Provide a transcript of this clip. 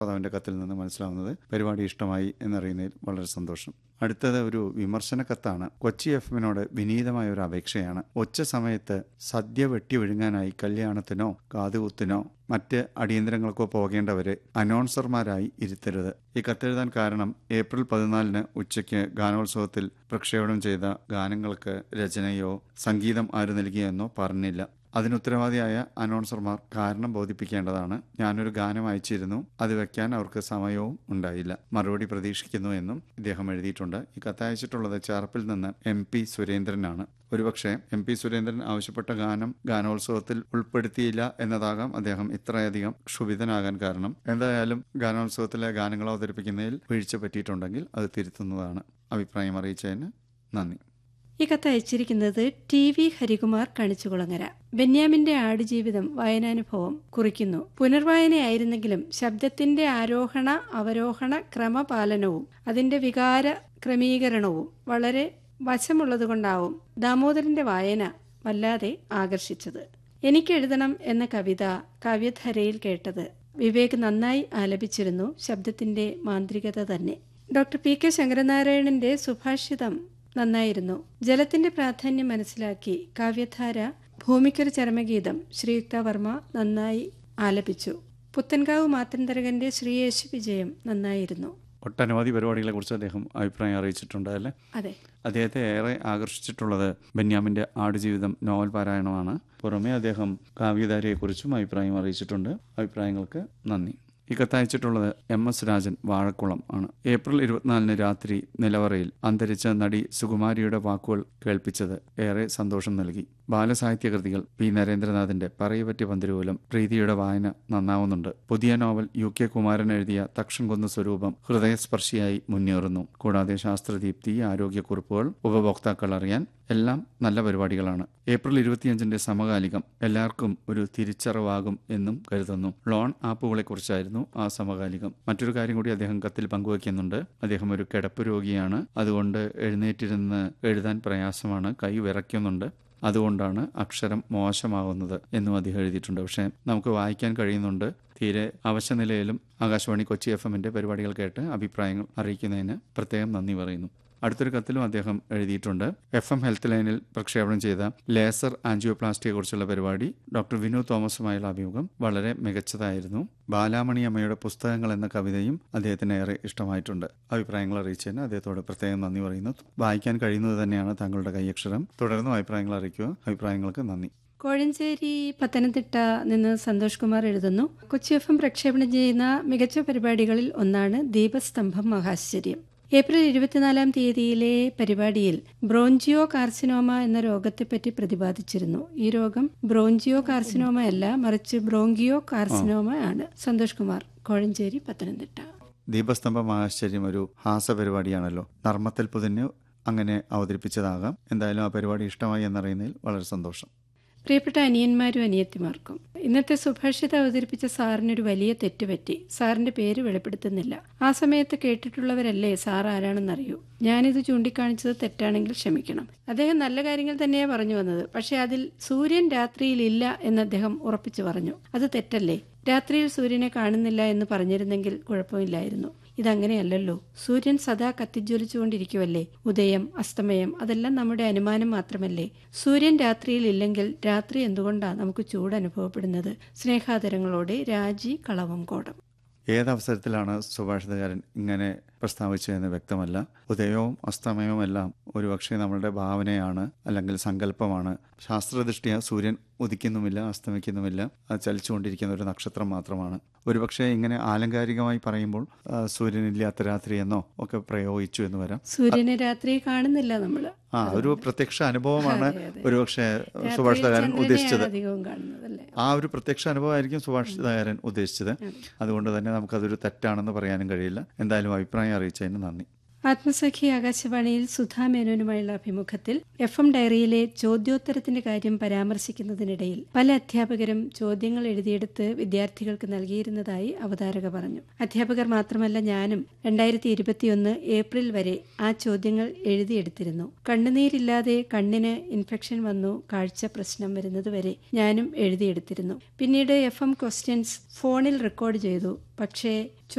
അവൻ്റെ കത്തിൽ നിന്ന് മനസ്സിലാവുന്നത് പരിപാടി ഇഷ്ടമായി എന്നറിയുന്നതിൽ വളരെ സന്തോഷം അടുത്തത് ഒരു വിമർശന കത്താണ് കൊച്ചി എഫ് എമ്മിനോട് വിനീതമായ ഒരു അപേക്ഷയാണ് ഒച്ച സമയത്ത് സദ്യ വെട്ടി വിഴുങ്ങാനായി കല്യാണത്തിനോ കാതുകുത്തിനോ മറ്റ് അടിയന്തരങ്ങൾക്കോ പോകേണ്ടവരെ അനൗൺസർമാരായി ഇരുത്തരുത് ഈ കത്തെഴുതാൻ കാരണം ഏപ്രിൽ പതിനാലിന് ഉച്ചയ്ക്ക് ഗാനോത്സവത്തിൽ പ്രക്ഷേപണം ചെയ്ത ഗാനങ്ങൾക്ക് രചനയോ സംഗീതം ആര് നൽകിയെന്നോ പറഞ്ഞില്ല അതിന് ഉത്തരവാദിയായ അനൗൺസർമാർ കാരണം ബോധിപ്പിക്കേണ്ടതാണ് ഞാനൊരു ഗാനം അയച്ചിരുന്നു അത് വെക്കാൻ അവർക്ക് സമയവും ഉണ്ടായില്ല മറുപടി പ്രതീക്ഷിക്കുന്നു എന്നും ഇദ്ദേഹം എഴുതിയിട്ടുണ്ട് ഈ കത്തയച്ചിട്ടുള്ളത് ചേർപ്പിൽ നിന്ന് എം പി സുരേന്ദ്രനാണ് ഒരുപക്ഷെ എം പി സുരേന്ദ്രൻ ആവശ്യപ്പെട്ട ഗാനം ഗാനോത്സവത്തിൽ ഉൾപ്പെടുത്തിയില്ല എന്നതാകാം അദ്ദേഹം ഇത്രയധികം ക്ഷുഭിതനാകാൻ കാരണം എന്തായാലും ഗാനോത്സവത്തിലെ ഗാനങ്ങൾ അവതരിപ്പിക്കുന്നതിൽ വീഴ്ച പറ്റിയിട്ടുണ്ടെങ്കിൽ അത് തിരുത്തുന്നതാണ് അഭിപ്രായം അറിയിച്ചതിന് നന്ദി ഈ കത്ത് അയച്ചിരിക്കുന്നത് ടി വി ഹരികുമാർ കണിച്ചുകുളങ്ങര ബെന്യാമിന്റെ ആടുജീവിതം വായനാനുഭവം കുറിക്കുന്നു പുനർവായനയായിരുന്നെങ്കിലും ശബ്ദത്തിന്റെ ആരോഹണ അവരോഹണ ക്രമപാലനവും അതിന്റെ വികാര ക്രമീകരണവും വളരെ വശമുള്ളതുകൊണ്ടാവും ദാമോദരന്റെ വായന വല്ലാതെ ആകർഷിച്ചത് എനിക്കെഴുതണം എന്ന കവിത കാവ്യധാരയിൽ കേട്ടത് വിവേക് നന്നായി ആലപിച്ചിരുന്നു ശബ്ദത്തിന്റെ മാന്ത്രികത തന്നെ ഡോക്ടർ പി കെ ശങ്കരനാരായണന്റെ സുഭാഷിതം നന്നായിരുന്നു ജലത്തിന്റെ പ്രാധാന്യം മനസ്സിലാക്കി കാവ്യധാര ഭൂമിക്കൊരു ചരമഗീതം ശ്രീയുക്ത വർമ്മ നന്നായി ആലപിച്ചു പുത്തൻകാവ് മാത്തൻതരകന്റെ ശ്രീയേശു വിജയം നന്നായിരുന്നു ഒട്ടനവധി പരിപാടികളെ കുറിച്ച് അദ്ദേഹം അഭിപ്രായം അറിയിച്ചിട്ടുണ്ട് അല്ലേ അതെ അദ്ദേഹത്തെ ഏറെ ആകർഷിച്ചിട്ടുള്ളത് ബെന്യാമിന്റെ ആടുജീവിതം നോവൽ പാരായണമാണ് പുറമെ അദ്ദേഹം കാവ്യധാരയെക്കുറിച്ചും അഭിപ്രായം അറിയിച്ചിട്ടുണ്ട് അഭിപ്രായങ്ങൾക്ക് നന്ദി ഈ കത്തയച്ചിട്ടുള്ളത് എം എസ് രാജൻ വാഴക്കുളം ആണ് ഏപ്രിൽ ഇരുപത്തിനാലിന് രാത്രി നിലവറയിൽ അന്തരിച്ച നടി സുകുമാരിയുടെ വാക്കുകൾ കേൾപ്പിച്ചത് ഏറെ സന്തോഷം നൽകി ബാലസാഹിത്യകൃതികൾ പി നരേന്ദ്രനാഥിന്റെ പറയപറ്റിയ പന്തിരുവലം പ്രീതിയുടെ വായന നന്നാവുന്നുണ്ട് പുതിയ നോവൽ യു കെ കുമാരൻ എഴുതിയ തക്ഷംകുന്ന് സ്വരൂപം ഹൃദയസ്പർശിയായി മുന്നേറുന്നു കൂടാതെ ശാസ്ത്രദീപ്തി ആരോഗ്യക്കുറിപ്പുകൾ ഉപഭോക്താക്കൾ അറിയാൻ എല്ലാം നല്ല പരിപാടികളാണ് ഏപ്രിൽ ഇരുപത്തിയഞ്ചിന്റെ സമകാലികം എല്ലാവർക്കും ഒരു തിരിച്ചറിവാകും എന്നും കരുതുന്നു ലോൺ ആപ്പുകളെ കുറിച്ചായിരുന്നു ആ സമകാലികം മറ്റൊരു കാര്യം കൂടി അദ്ദേഹം കത്തിൽ പങ്കുവയ്ക്കുന്നുണ്ട് അദ്ദേഹം ഒരു കിടപ്പ് രോഗിയാണ് അതുകൊണ്ട് എഴുന്നേറ്റിരുന്ന് എഴുതാൻ പ്രയാസമാണ് കൈ വിറയ്ക്കുന്നുണ്ട് അതുകൊണ്ടാണ് അക്ഷരം മോശമാകുന്നത് എന്നും അദ്ദേഹം എഴുതിയിട്ടുണ്ട് പക്ഷേ നമുക്ക് വായിക്കാൻ കഴിയുന്നുണ്ട് തീരെ അവശനിലയിലും ആകാശവാണി കൊച്ചി എഫ് എമ്മിന്റെ പരിപാടികൾ കേട്ട് അഭിപ്രായങ്ങൾ അറിയിക്കുന്നതിന് പ്രത്യേകം നന്ദി പറയുന്നു അടുത്തൊരു കത്തിലും അദ്ദേഹം എഴുതിയിട്ടുണ്ട് എഫ് എം ഹെൽത്ത് ലൈനിൽ പ്രക്ഷേപണം ചെയ്ത ലേസർ ആൻജിയോപ്ലാസ്റ്റിയെ കുറിച്ചുള്ള പരിപാടി ഡോക്ടർ വിനു തോമസുമായുള്ള അഭിമുഖം വളരെ മികച്ചതായിരുന്നു ബാലാമണി അമ്മയുടെ പുസ്തകങ്ങൾ എന്ന കവിതയും അദ്ദേഹത്തിന് ഏറെ ഇഷ്ടമായിട്ടുണ്ട് അഭിപ്രായങ്ങൾ അറിയിച്ചതിന് അദ്ദേഹത്തോട് പ്രത്യേകം നന്ദി പറയുന്നു വായിക്കാൻ കഴിയുന്നത് തന്നെയാണ് താങ്കളുടെ കൈയക്ഷരം തുടർന്നും അഭിപ്രായങ്ങൾ അറിയിക്കുക അഭിപ്രായങ്ങൾക്ക് നന്ദി കോഴഞ്ചേരി പത്തനംതിട്ട നിന്ന് സന്തോഷ് കുമാർ എഴുതുന്നു കൊച്ചി എഫ് എം പ്രക്ഷേപണം ചെയ്യുന്ന മികച്ച പരിപാടികളിൽ ഒന്നാണ് ദീപസ്തംഭം മഹാശ്ചര്യം ഏപ്രിൽ ഇരുപത്തിനാലാം തീയതിയിലെ പരിപാടിയിൽ ബ്രോഞ്ചിയോ കാർസിനോമ എന്ന രോഗത്തെപ്പറ്റി പ്രതിപാദിച്ചിരുന്നു ഈ രോഗം ബ്രോഞ്ചിയോ കാർസിനോമ അല്ല മറിച്ച് ബ്രോങ്കിയോ കാർസിനോമ ആണ് സന്തോഷ് കുമാർ കോഴഞ്ചേരി പത്തനംതിട്ട ദീപസ്തംഭം ആശ്ചര്യം ഒരു ഹാസ പരിപാടിയാണല്ലോ നർമ്മത്തിൽ പുതിന് അങ്ങനെ അവതരിപ്പിച്ചതാകാം എന്തായാലും ആ പരിപാടി ഇഷ്ടമായി എന്നറിയുന്നതിൽ വളരെ സന്തോഷം പ്രിയപ്പെട്ട അനിയന്മാരും അനിയത്തിമാർക്കും ഇന്നത്തെ സുഭാഷിത അവതരിപ്പിച്ച സാറിനൊരു വലിയ തെറ്റ് പറ്റി സാറിന്റെ പേര് വെളിപ്പെടുത്തുന്നില്ല ആ സമയത്ത് കേട്ടിട്ടുള്ളവരല്ലേ സാർ ആരാണെന്നറിയൂ ഞാനിത് ചൂണ്ടിക്കാണിച്ചത് തെറ്റാണെങ്കിൽ ക്ഷമിക്കണം അദ്ദേഹം നല്ല കാര്യങ്ങൾ തന്നെയാ പറഞ്ഞു വന്നത് പക്ഷെ അതിൽ സൂര്യൻ രാത്രിയിൽ ഇല്ല എന്ന് അദ്ദേഹം ഉറപ്പിച്ചു പറഞ്ഞു അത് തെറ്റല്ലേ രാത്രിയിൽ സൂര്യനെ കാണുന്നില്ല എന്ന് പറഞ്ഞിരുന്നെങ്കിൽ കുഴപ്പമില്ലായിരുന്നു ഇതങ്ങനെയല്ലല്ലോ സൂര്യൻ സദാ കത്തിജ്വലിച്ചുകൊണ്ടിരിക്കുവല്ലേ ഉദയം അസ്തമയം അതെല്ലാം നമ്മുടെ അനുമാനം മാത്രമല്ലേ സൂര്യൻ രാത്രിയിൽ ഇല്ലെങ്കിൽ രാത്രി എന്തുകൊണ്ടാണ് നമുക്ക് ചൂട് അനുഭവപ്പെടുന്നത് സ്നേഹാദരങ്ങളോടെ രാജി കളവും കോടം ഏതവസരത്തിലാണ് സുഭാഷിതകാരൻ ഇങ്ങനെ പ്രസ്താവിച്ചതെന്ന് വ്യക്തമല്ല ഉദയവും അസ്തമയവും എല്ലാം ഒരുപക്ഷെ നമ്മളുടെ ഭാവനയാണ് അല്ലെങ്കിൽ സങ്കല്പമാണ് ശാസ്ത്രദൃഷ്ടിയ സൂര്യൻ ഉദിക്കുന്നുമില്ല അസ്തമിക്കുന്നുമില്ല അത് ചലിച്ചുകൊണ്ടിരിക്കുന്ന ഒരു നക്ഷത്രം മാത്രമാണ് ഒരുപക്ഷെ ഇങ്ങനെ ആലങ്കാരികമായി പറയുമ്പോൾ ആ, സൂര്യനില്ലാത്ത രാത്രി എന്നോ ഒക്കെ പ്രയോഗിച്ചു എന്ന് വരാം സൂര്യനെ രാത്രി കാണുന്നില്ല നമ്മള് ആ ഒരു പ്രത്യക്ഷ അനുഭവമാണ് അതെ, അതെ. ഒരുപക്ഷെ രാത്രിയിൽ സുഭാഷിതകാരൻ ചന്ദ്രനെയാണ് ഉദ്ദേശിച്ചത് അധികവും കാണുന്നത് അല്ലേ ആ ഒരു പ്രത്യക്ഷ അനുഭവമായിരിക്കും സുഭാഷിതകാരൻ ഉദ്ദേശിച്ചത് അതുകൊണ്ട് തന്നെ നമുക്കതൊരു തെറ്റാണെന്ന് പറയാനും കഴിയില്ല എന്തായാലും അഭിപ്രായം അറിയിച്ചതിന് നന്ദി ആത്മസഖി ആകാശവാണിയിൽ സുധാ മേനോനുമായുള്ള അഭിമുഖത്തിൽ എഫ് എം ഡയറിയിലെ ചോദ്യോത്തരത്തിന്റെ കാര്യം പരാമർശിക്കുന്നതിനിടയിൽ പല അധ്യാപകരും ചോദ്യങ്ങൾ എഴുതിയെടുത്ത് വിദ്യാർത്ഥികൾക്ക് നൽകിയിരുന്നതായി അവതാരക പറഞ്ഞു അധ്യാപകർ മാത്രമല്ല ഞാനും രണ്ടായിരത്തി ഇരുപത്തിയൊന്ന് ഏപ്രിൽ വരെ ആ ചോദ്യങ്ങൾ എഴുതിയെടുത്തിരുന്നു കണ്ണുനീരില്ലാതെ കണ്ണിന് ഇൻഫെക്ഷൻ വന്നു കാഴ്ച പ്രശ്നം വരുന്നതുവരെ ഞാനും എഴുതിയെടുത്തിരുന്നു പിന്നീട് എഫ് എം ക്വസ്റ്റ്യൻസ് ഫോണിൽ റെക്കോർഡ് ചെയ്തു പക്ഷേ